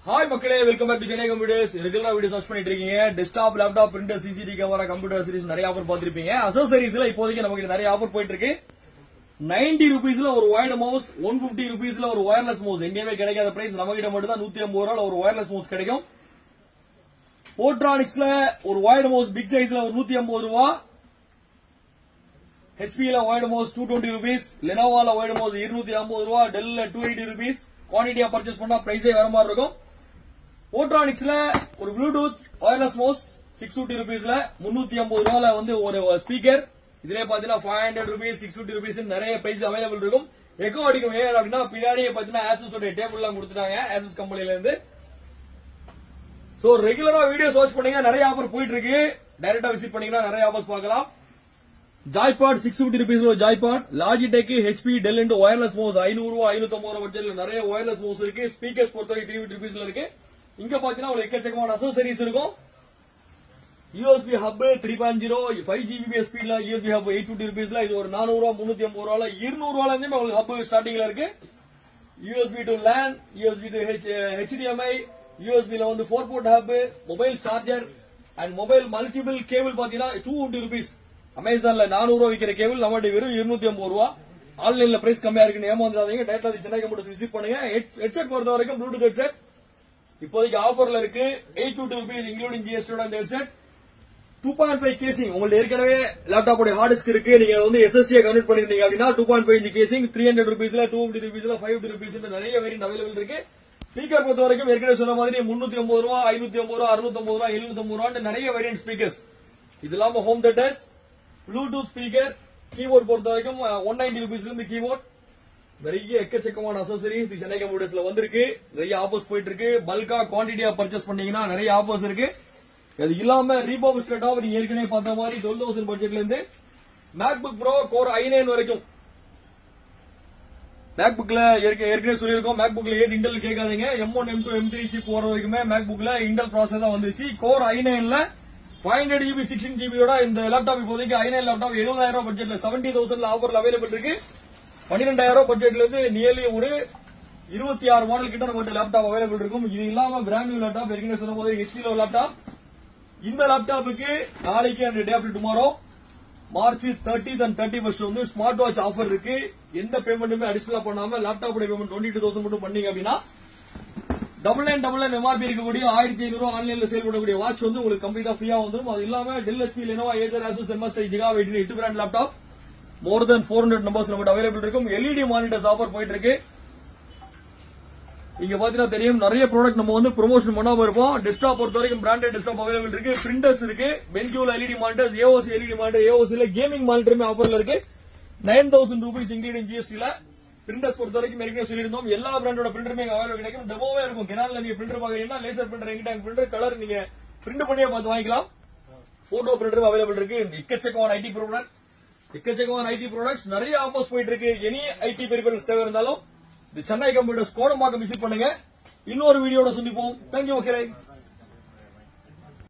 hi மக்களே welcome back to Chennai computers ரெகுலரா video search பண்ணிட்டு இருக்கீங்க desktop laptop printer CCD camera computer series நிறைய ஆஃபர் பார்த்திருப்பீங்க அசோசரிஸ்ல இப்போதைக்கு நமக்கு நிறைய ஆஃபர் போயிட்டு இருக்கு 90 ருபீஸ்ல ஒரு ஒயர்டு மவுஸ் ஒன் பிப்டி ருபீஸ்ல ஒரு ஒயர்லெஸ் மவுஸ் எங்கேயுமே கிடைக்காத பிரைஸ் நம்ம கிட்ட மட்டும் தான் நூத்தி ஐம்பது ரூபாய் ஒரு ஒயர்லெஸ் மவுஸ் கிடைக்கும் போட்ரானிக்ஸ்ல ஒரு ஒயர்டு மவுஸ் பிக் சைஸ்ல ஒரு நூத்தி ஐம்பது ரூபா ஹெச்பில wired mouse two twenty rupees லெனோவால ஒயர்டு மவுஸ் இருநூத்தி ஐம்பது ரூபா டெல்ல டூ எயிட்டி ருபீஸ் குவான்டிட்டியா பர்ச்சேஸ் பண்ணா பிரைஸே வேற மாதிரி இருக்கும் போட்ரானிக்ஸ்ல ஒரு Bluetooth wireless mouse six fifty ருபீஸ்ல முன்னூத்தி ஐம்பது ரூபால வந்து ஒரு ஸ்பீக்கர் இதுல பாத்தீங்கன்னா five hundred rupees six fifty rupees நிறைய பிரைஸ் அவைலபிள் இருக்கும் எக்கோ அடிக்கும் ஏன் அப்படின்னா பின்னாடியே பாத்தீங்கன்னா ஆசஸ் உடைய டேபிள் எல்லாம் கொடுத்துட்டாங்க ஆசஸ் கம்பெனில இருந்து சோ ரெகுலரா வீடியோ சர்ச் பண்ணீங்க நிறைய ஆஃபர் போயிட்டு இருக்கு டைரக்டா விசிட் பண்ணீங்கன்னா நிறைய ஆஃபர்ஸ் பார்க்கலாம் joypad six fifty rupees joypad Logitech HP Dell இன்டு ஒயர்லெஸ் மவுஸ் ஐநூறு ரூபா ஐநூத்தி ஐம்பது ரூபா பட்ஜெட்ல நிறைய ஒயர்லெஸ் மவுஸ் இருக்கு ஸ்பீக்கர்ஸ் பொறுத்தவரைக்கும் த்ரீ ஃபிஃப்டி ருபீஸ்ல இருக்கு இங்க பாத்தீங்கன்னா ஒரு எக்கச்சக்கமான அசோசரிஸ் இருக்கும் USB hub three point zero five GB ஸ்பீட்ல யூஎஸ்பி ஹப் எயிட் பிப்டி ருபீஸ்ல இது ஒரு நானூறு ரூபா முன்னூத்தி ஐம்பது ரூபால இருநூறு ரூபால இருந்தே உங்களுக்கு ஹப் ஸ்டார்டிங்ல இருக்கு USB to LAN USB to HDMI யூஎஸ்பில வந்து four port hub mobile charger and mobile multiple cable பாத்தீங்கன்னா டூ ஃபிஃப்டி ருபீஸ் அமேசான்ல நானூறு ரூபா விற்கிற கேபிள் நம்மகிட்ட வெறும் இருநூத்தி ஐம்பது ரூபா ஆன்லைன்ல பிரைஸ் கம்மியா இருக்குன்னு ஏமாந்துடாதீங்க டேரக்டா சென்னை கம்ப்யூட்டர் விசிட் பண்ணுங்க ஹெட்செட் பொறுத்த வரைக்கும் ப்ளூடூத் ஹெட்செட் இப்போதைக்கு ஆஃபர்ல இருக்கு எயிட் ஃபிஃப்டி ருபீஸ் இன்க்ளூடிங் ஜிஎஸ்டியோட இந்த headset two point five casing உங்களுக்கு ஏற்கனவே லேப்டாப்போட ஹார்ட் டிஸ்க் இருக்கு நீங்க வந்து எஸ்எஸ்டியை கன்வெர்ட் பண்ணிருந்தீங்க அப்படின்னா two point five inch casing three hundred ருபீஸ்ல டூ ஃபிஃப்டி ருபீஸ்ல ஃபைவ் ஃபிஃப்டி ருபீஸ் நிறைய வேரியன்ட் அவைலபிள் இருக்கு ஸ்பீக்கர் பொறுத்த வரைக்கும் ஏற்கனவே சொன்ன மாதிரி முன்னூத்தி ஐம்பது ரூபா ஐநூத்தி ஐம்பது ரூபா அறுநூத்தி ஐம்பது ரூபா எழுநூத்தி ஐம்பது ரூபா நிறைய வேரியன்ட் ஸ்பீக்கர்ஸ் இது இல்லாம home theatres Bluetooth speaker keyboard பொறுத்த வரைக்கும் ஒன் நைன்டி ருபீஸ்ல இருந்து கீபோர்ட் நிறைய எக்கச்சக்கமான அசோசரிஸ் சென்னை கம்ப்யூட்டர்ஸ்ல வந்திருக்கு நிறைய ஆஃபர்ஸ் போயிட்டு இருக்கு பல்கா குவான்டிட்டியா பர்ச்சேஸ் பண்ணீங்கன்னா நிறைய ஆஃபர்ஸ் இருக்கு அது இல்லாம ரீபாபிஸ் லேப்டாப் நீங்க ஏற்கனவே பார்த்த மாதிரி டுவெல் தௌசண்ட் பட்ஜெட்ல இருந்து MacBook Pro Core i nine வரைக்கும் மேக்புக்ல ஏற்கனவே சொல்லியிருக்கோம் மேக்புக்ல ஏது இண்டல் கேட்காதீங்க M one M two M three chip போற வரைக்குமே மேக்புக்ல இண்டல் ப்ராசஸ் தான் வந்துச்சு கோர் ஐ நைன்ல ஃபைவ் ஹண்ட்ரட் ஜிபி சிக்ஸ்டீன் ஜிபியோட இந்த லேப்டாப் இப்போதைக்கு ஐ நைன் லேப்டாப் எழுபதாயிரம் ரூபாய் பட்ஜெட்ல செவன்டி தௌசண்ட்ல ஆஃபர்ல அவைலபிள் இருக்கு பன்னிரெண்டாயிரம் ரூபாய் பட்ஜெட்ல இருந்து நியர்லி ஒரு இருபத்தி ஆறு மாடல் கிட்ட நம்ம லேப்டாப் அவைலபிள் இருக்கும் இது இல்லாம பிராண்ட் நியூ லேப்டாப் ஏற்கனவே சொன்ன போது ஹெச்பில லேப்டாப் இந்த லேப்டாப்புக்கு நாளைக்கு and day after tomorrow March thirty and thirty first வந்து ஸ்மார்ட் வாட்ச் ஆஃபர் இருக்கு எந்த பேமெண்ட்டுமே அடிஷனலா பண்ணாம laptop payment twenty two thousand மட்டும் பண்ணீங்க அப்படின்னா double nine double nine MRP இருக்கக்கூடிய ஆயிரத்தி ஐநூறு ஆன்லைன்ல சேல் பண்ணக்கூடிய வாட்ச் வந்து உங்களுக்கு கம்ப்ளீட்டா ஃப்ரீயா வந்துடும் அது இல்லாம Dell HP Lenovo Acer Asus MSI Gigabyte எட்டு brand laptop more then four hundred numbers நம்மகிட்ட அவைலபிள் இருக்கும் எல்இடி மானிட்டர்ஸ் ஆஃபர் போயிட்டு இருக்கு இங்க பாத்தீங்கன்னா தெரியும் நிறைய ப்ராடக்ட் நம்ம வந்து ப்ரொமோஷன் பண்ணாம இருப்போம் டெஸ்க்டாப் பொறுத்த வரைக்கும் பிராண்டட் டெஸ்க்டாப் அவைலபிள் இருக்கு பிரிண்டர்ஸ் இருக்கு பென்ஜூல LED monitors AOC LED monitor ஏஓசில கேமிங் மானிட்டருமே ஆஃபர்ல இருக்கு நைன் தௌசண்ட் ருபீஸ் இன்க்ளூடிங் ஜிஎஸ்டில பிரிண்டர்ஸ் பொறுத்த வரைக்கும் ஏற்கனவே சொல்லியிருந்தோம் எல்லா பிராண்டோட பிரிண்டருமே அவைலபிள் கிடைக்கும் டெமோவே இருக்கும் கெனால்ல நீங்க பிரிண்டர் பாக்குறீங்கன்னா லேசர் பிரிண்டர் எங்கிட்ட பிரிண்டர் கலர் நீங்க பிரிண்ட் பண்ணியே பார்த்து வாங்கிக்கலாம் போட்டோ பிரிண்டரும் அவைலபிள் இருக்கு எக்கச்சக்கமான ஐடி ப்ராடக்ட் எக்கச்சக்கமான ஐடி ப்ராடக்ட்ஸ் நிறைய ஆஃபர்ஸ் போயிட்டு இருக்கு எனி ஐடி பெரிபரல்ஸ் தேவை இருந்தாலும் இந்த சென்னை கம்ப்யூட்டர்ஸ் கோடம்பாக்கம் விசிட் பண்ணுங்க இன்னொரு வீடியோட சந்திப்போம் தேங்க்யூ ஓகே